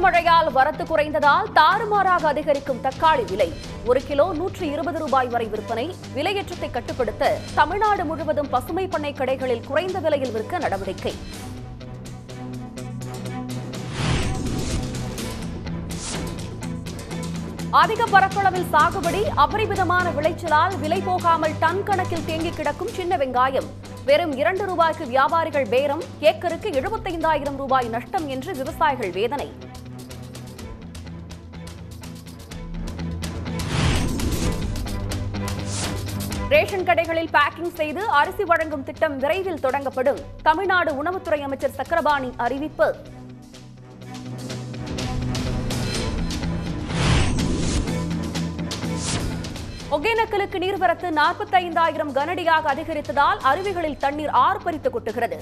மழையால் வரத்து குறைந்ததால் தாறுமாறாக அதிகரிக்கும் தக்காளி விலை ஒரு கிலோ நூற்று இருபது ரூபாய் வரை விற்பனை விலையேற்றத்தை கட்டுப்படுத்த தமிழ்நாடு முழுவதும் பசுமை பண்ணை கடைகளில் குறைந்த விலையில் விற்க நடவடிக்கை அதிக பரப்பளவில் சாகுபடி அபரிமிதமான விளைச்சலால் விலை போகாமல் டன் கணக்கில் தேங்கி கிடக்கும் சின்ன வெங்காயம் வெறும் இரண்டு ரூபாய்க்கு வியாபாரிகள் பேரம் ஏக்கருக்கு எழுபத்தைந்தாயிரம் ரூபாய் நஷ்டம் என்று விவசாயிகள் வேதனை ரேஷன் கடைகளில் பேக்கிங் செய்து அரிசி வழங்கும் திட்டம் விரைவில் தொடங்கப்படும் தமிழ்நாடு உணவுத்துறை அமைச்சர் சக்கரபாணி அறிவிப்பு ஒகேனக்கலுக்கு நீர்வரத்து நாற்பத்தைந்தாயிரம் கனடியாக அதிகரித்ததால் அருவிகளில் தண்ணீர் ஆர்ப்பரித்து கொட்டுகிறது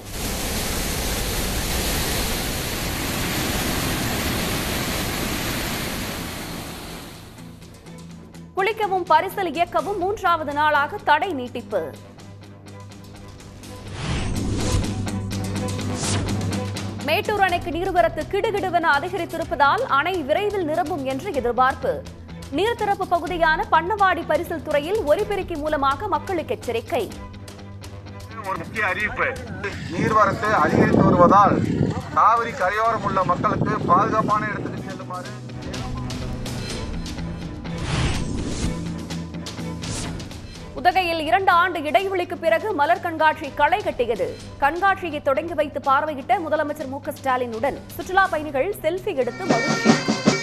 குளிக்கவும் பரிசல் இயக்கவும் மூன்றாவது நாளாக தடை நீட்டிப்பு மேட்டூர் அணைக்கு நீர்வரத்து கிடுகிடுவென அதிகரித்திருப்பதால் அணை விரைவில் நிரம்பும் என்று எதிர்பார்ப்பு நீர்த்திறப்பு பகுதியான பண்ணவாடி பரிசல் துறையில் ஒலிபெருக்கி மூலமாக மக்களுக்கு எச்சரிக்கை ஒரு முக்கிய அறிவிப்பு நீர்வரத்து அதிகரித்து வருவதால் காவிரி கரையோரம் உள்ள மக்களுக்கு பாதுகாப்பான இடத்துக்கு செல்லுமாறு உதகையில் இரண்டு ஆண்டு இடைவெளிக்கு பிறகு மலர் கண்காட்சி களை கட்டியது கண்காட்சியை தொடங்கி வைத்து பார்வையிட்ட முதலமைச்சர் மு க ஸ்டாலினுடன் சுற்றுலா பயணிகள் செல்ஃபி எடுத்து மகிழ்ச்சி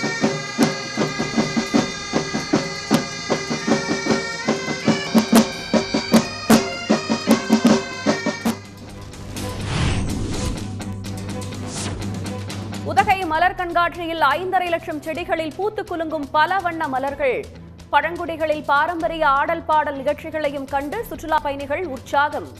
உதகை மலர் கண்காட்சியில் ஐந்தரை லட்சம் செடிகளில் பூத்து குலுங்கும் பல வண்ண மலர்கள் பழங்குடிகளில் பாரம்பரிய ஆடல் பாடல் நிகழ்ச்சிகளையும் கண்டு சுற்றுலா பயணிகள் உற்சாகம்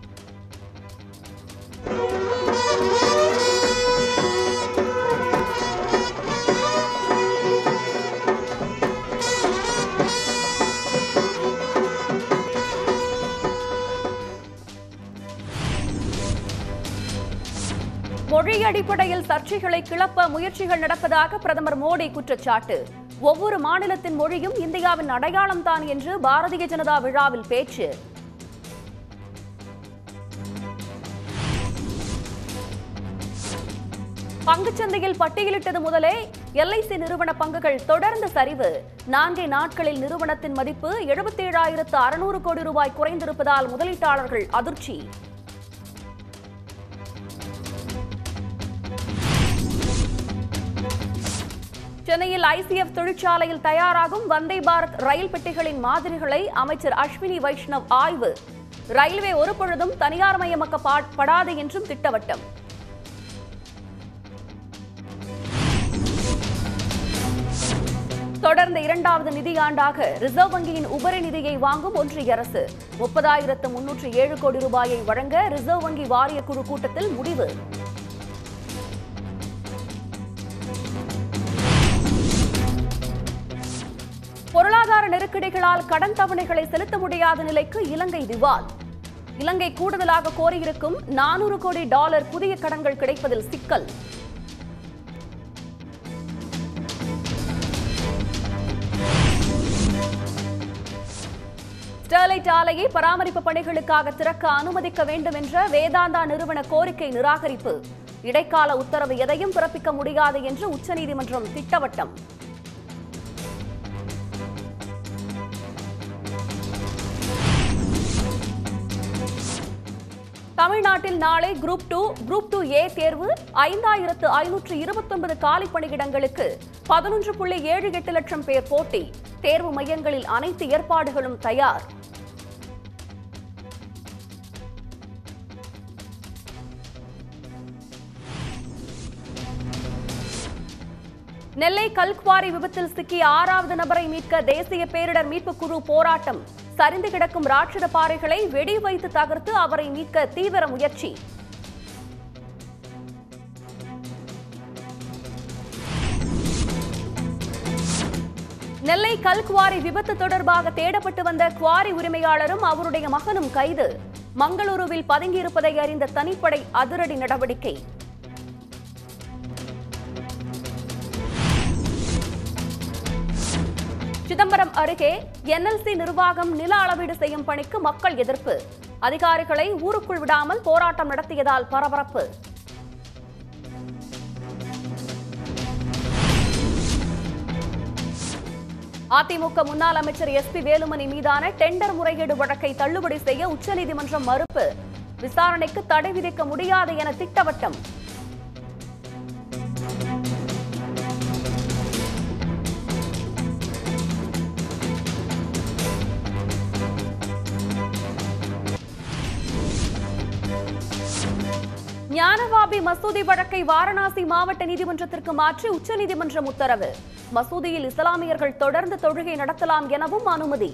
மொழி அடிப்படையில் சர்ச்சைகளை கிளப்ப முயற்சிகள் நடப்பதாக பிரதமர் மோடி குற்றச்சாட்டு ஒவ்வொரு மாநிலத்தின் மொழியும் இந்தியாவின் அடையாளம் தான் என்று பாரதிய ஜனதா விழாவில் பேச்சு பங்குச்சந்தையில் பட்டியலிட்டது முதலே எல்ஐசி நிறுவன பங்குகள் தொடர்ந்து சரிவு நான்கே நாட்களில் நிறுவனத்தின் மதிப்பு எழுபத்தேழாயிரத்து அறுநூறு கோடி ரூபாய் குறைந்திருப்பதால் முதலீட்டாளர்கள் அதிர்ச்சி சென்னையில் ஐசிஎஃப் தொழிற்சாலையில் தயாராகும் வந்தே பாரத் ரயில் பெட்டிகளின் மாதிரிகளை அமைச்சர் அஸ்வினி வைஷ்ணவ் ஆய்வு ரயில்வே ஒருபொழுதும் தனியார் மயமாக்கப்படாது என்றும் திட்டவட்டம் தொடர்ந்து இரண்டாவது நிதியாண்டாக ரிசர்வ் வங்கியின் உபரி நிதியை வாங்கும் ஒன்றிய அரசு முப்பதாயிரத்து முன்னூற்று ஏழு கோடி ரூபாயை வழங்க ரிசர்வ் வங்கி வாரிய குழு கூட்டத்தில் முடிவு பொருளாதார நெருக்கடிகளால் கடன் தவணைகளை செலுத்த முடியாத நிலைக்கு இலங்கை திவால் இலங்கை கூடுதலாக கோரியிருக்கும் நானூறு கோடி டாலர் புதிய கடன்கள் கிடைப்பதில் சிக்கல் ஸ்டெர்லைட் ஆலையை பராமரிப்பு பணிகளுக்காக திறக்க அனுமதிக்க வேண்டும் என்ற வேதாந்தா நிறுவன கோரிக்கை நிராகரிப்பு இடைக்கால உத்தரவு எதையும் பிறப்பிக்க முடியாது என்று உச்சநீதிமன்றம் திட்டவட்டம் தமிழ்நாட்டில் நாளை group two group two A தேர்வு ஐந்தாயிரத்து ஐநூற்று இருபத்தொன்பது காலி பணியிடங்களுக்கு பதினொன்று புள்ளி ஏழு எட்டு லட்சம் பேர் போட்டி தேர்வு மையங்களில் அனைத்து ஏற்பாடுகளும் தயார் நெல்லை கல்குவாரி விபத்தில் சிக்கிய ஆறாவது நபரை மீட்க தேசிய பேரிடர் மீட்புக் குழு போராட்டம் சரிந்து கிடக்கும் ராட்சத பாறைகளை வெடி வைத்து தகர்த்து அவரை மீட்க தீவிர முயற்சி நெல்லை கல்குவாரி விபத்து தொடர்பாக தேடப்பட்டு வந்த குவாரி உரிமையாளரும் அவருடைய மகனும் கைது மங்களூருவில் பதுங்கியிருப்பதை அறிந்த தனிப்படை அதிரடி நடவடிக்கை சிதம்பரம் அருகே என்எல்சி நிர்வாகம் நில அளவீடு செய்யும் பணிக்கு மக்கள் எதிர்ப்பு அதிகாரிகளை ஊருக்குள் விடாமல் போராட்டம் நடத்தியதால் பரபரப்பு அதிமுக முன்னாள் அமைச்சர் எஸ் பி வேலுமணி மீதான டெண்டர் முறைகேடு வழக்கை தள்ளுபடி செய்ய உச்சநீதிமன்றம் மறுப்பு விசாரணைக்கு தடை விதிக்க முடியாது என திட்டவட்டம் ஞானவாபி மசூதி வழக்கை வாரணாசி மாவட்ட நீதிமன்றத்திற்கு மாற்றி உச்சநீதிமன்றம் உத்தரவு மசூதியில் இஸ்லாமியர்கள் தொடர்ந்து தொழுகை நடத்தலாம் எனவும் அனுமதி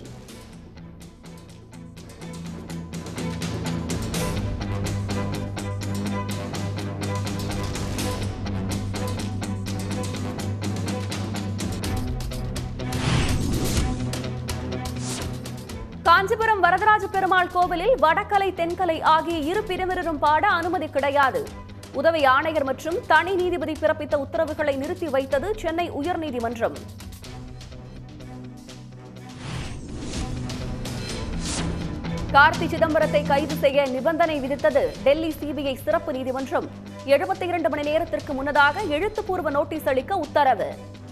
காஞ்சிபுரம் வரதராஜ பெருமாள் கோவிலில் வடக்கலை தென்கலை ஆகிய இரு பிரிவினரும் பாட அனுமதி கிடையாது உதவி ஆணையர் மற்றும் தனி நீதிபதி பிறப்பித்த உத்தரவுகளை நிறுத்தி வைத்தது சென்னை உயர்நீதிமன்றம் கார்த்தி சிதம்பரத்தை கைது செய்ய நிபந்தனை விதித்தது டெல்லி சிபிஐ சிறப்பு நீதிமன்றம் எழுபத்தி இரண்டு மணி நேரத்திற்கு முன்னதாக எழுத்துப்பூர்வ நோட்டீஸ் அளிக்க உத்தரவு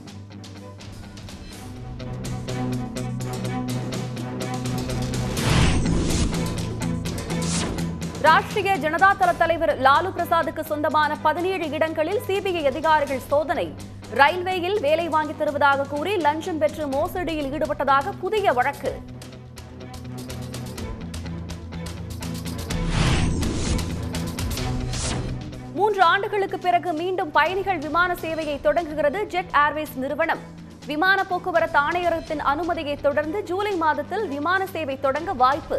ராஷ்டிரிய ஜனதா தள தலைவர் லாலு பிரசாத்துக்கு சொந்தமான பதினேழு இடங்களில் சிபிஐ அதிகாரிகள் சோதனை ரயில்வேயில் வேலை வாங்கி தருவதாக கூறி லஞ்சம் பெற்று மோசடியில் ஈடுபட்டதாக புதிய வழக்கு மூன்று ஆண்டுகளுக்கு பிறகு மீண்டும் பயணிகள் விமான சேவையை தொடங்குகிறது ஜெட் ஏர்வேஸ் நிறுவனம் விமான போக்குவரத்து ஆணையரகத்தின் அனுமதியை தொடர்ந்து ஜூலை மாதத்தில் விமான சேவை தொடங்க வாய்ப்பு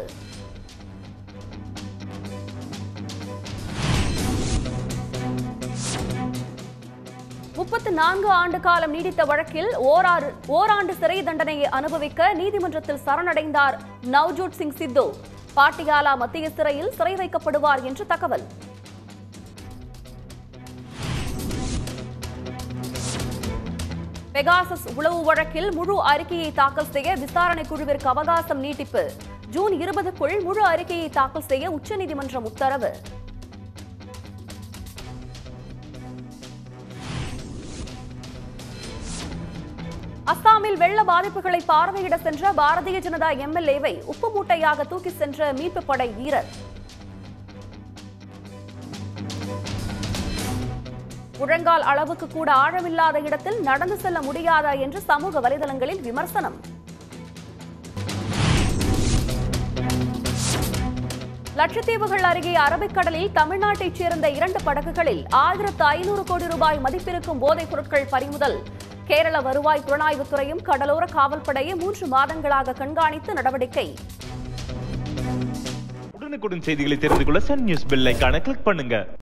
முப்பத்து நான்கு ஆண்டு காலம் நீடித்த வழக்கில் ஓராறு ஓராண்டு சிறை தண்டனையை அனுபவிக்க நீதிமன்றத்தில் சரணடைந்தார் நவ்ஜோத் சிங் சித்து பாட்டியாலா மத்திய சிறையில் சிறை வைக்கப்படுவார் என்று தகவல் பெகாசஸ் உளவு வழக்கில் முழு அறிக்கையை தாக்கல் செய்ய விசாரணை குழுவிற்கு அவகாசம் நீட்டிப்பு ஜூன் இருபதுக்குள் முழு அறிக்கையை தாக்கல் செய்ய உச்சநீதிமன்றம் உத்தரவு அஸ்ஸாமில் வெள்ள பாதிப்புகளை பார்வையிட சென்ற பாரதிய ஜனதா எம்எல்ஏவை உப்பு மூட்டையாக தூக்கி சென்ற மீட்புப் படை வீரர் முழங்கால் அளவுக்கு கூட ஆழமில்லாத இடத்தில் நடந்து செல்ல முடியாதா என்று சமூக வலைதளங்களில் விமர்சனம் லட்சத்தீவுகள் அருகே அரபிக்கடலில் தமிழ்நாட்டைச் சேர்ந்த இரண்டு படகுகளில் ஆயிரத்து ஐநூறு கோடி ரூபாய் மதிப்பிருக்கும் போதைப் பொருட்கள் பறிமுதல் கேரள வருவாய் புலனாய்வுத்துறையும் கடலோர காவல்படையும் மூன்று மாதங்களாக கண்காணித்து நடவடிக்கை உடனுக்குடன் செய்திகளை தெரிந்து கொள்ள சன் நியூஸ் பெல் ஐகானை கிளிக் பண்ணுங்க